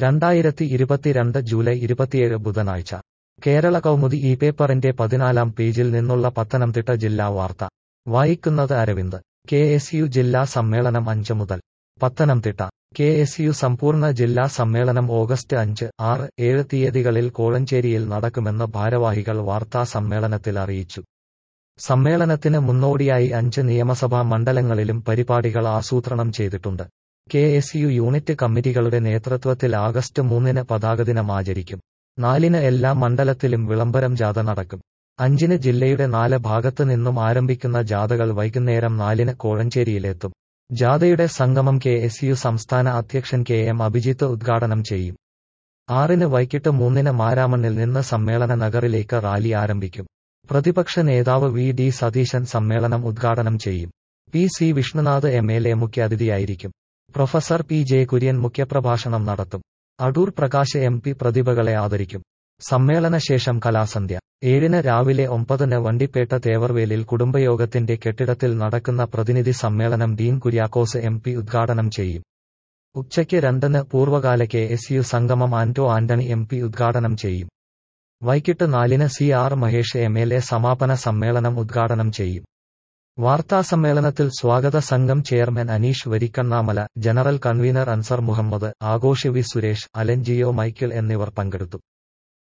രണ്ടായിരത്തി ഇരുപത്തിരണ്ട് ജൂലൈ ഇരുപത്തിയേഴ് ബുധനാഴ്ച കേരള കൗമുദി ഈ പേപ്പറിന്റെ പതിനാലാം പേജിൽ നിന്നുള്ള പത്തനംതിട്ട ജില്ലാ വാർത്ത വായിക്കുന്നത് അരവിന്ദ് കെ എസ് യു ജില്ലാ സമ്മേളനം അഞ്ച് മുതൽ പത്തനംതിട്ട കെ എസ് യു സമ്പൂർണ്ണ ജില്ലാ സമ്മേളനം ഓഗസ്റ്റ് അഞ്ച് ആറ് ഏഴ് തീയതികളിൽ കോഴഞ്ചേരിയിൽ നടക്കുമെന്ന് ഭാരവാഹികൾ വാർത്താ സമ്മേളനത്തിൽ അറിയിച്ചു സമ്മേളനത്തിന് മുന്നോടിയായി അഞ്ച് നിയമസഭാ മണ്ഡലങ്ങളിലും പരിപാടികൾ ആസൂത്രണം ചെയ്തിട്ടുണ്ട് കെ എസ് യു യൂണിറ്റ് കമ്മിറ്റികളുടെ നേതൃത്വത്തിൽ ആഗസ്റ്റ് മൂന്നിന് പതാകദിനം ആചരിക്കും നാലിന് എല്ലാ മണ്ഡലത്തിലും വിളംബരം ജാഥ നടക്കും അഞ്ചിന് ജില്ലയുടെ നാല് ഭാഗത്ത് നിന്നും ആരംഭിക്കുന്ന ജാഥകൾ വൈകുന്നേരം നാലിന് കോഴഞ്ചേരിയിലെത്തും ജാഥയുടെ സംഗമം കെ എസ് യു സംസ്ഥാന അധ്യക്ഷൻ കെ എം അഭിജിത്ത് ഉദ്ഘാടനം ചെയ്യും ആറിന് വൈകിട്ട് മൂന്നിന് മാരാമണ്ണിൽ നിന്ന് സമ്മേളന നഗറിലേക്ക് റാലി ആരംഭിക്കും പ്രതിപക്ഷ നേതാവ് വി ഡി സതീശൻ സമ്മേളനം ഉദ്ഘാടനം ചെയ്യും P C Vishnunath M L A മുഖ്യാതിഥിയായിരിക്കും പ്രൊഫസർ പി ജെ കുര്യൻ മുഖ്യപ്രഭാഷണം നടത്തും അടൂർ പ്രകാശ് എം പി പ്രതിഭകളെ ആദരിക്കും സമ്മേളന ശേഷം കലാസന്ധ്യ ഏഴിന് രാവിലെ ഒമ്പതിന് വണ്ടിപ്പേട്ട തേവർവേലിൽ കുടുംബയോഗത്തിന്റെ കെട്ടിടത്തിൽ നടക്കുന്ന പ്രതിനിധി സമ്മേളനം ഡീൻ കുര്യാക്കോസ് എം പി ഉദ്ഘാടനം ചെയ്യും ഉച്ചയ്ക്ക് രണ്ടിന് പൂർവ്വകാല കെ എസ് യു സംഗമം ആന്റോ ആന്റണി എം പി ഉദ്ഘാടനം ചെയ്യും വൈകിട്ട് നാലിന് C R Mahesh M L A സമാപന സമ്മേളനം ഉദ്ഘാടനം ചെയ്യും വാർത്താസമ്മേളനത്തിൽ സ്വാഗത സംഘം chairman Aneesh Varikkannamala general convener Ansar Muhammad Aghosh V Suresh Alan Jio Michael എന്നിവർ പങ്കെടുത്തു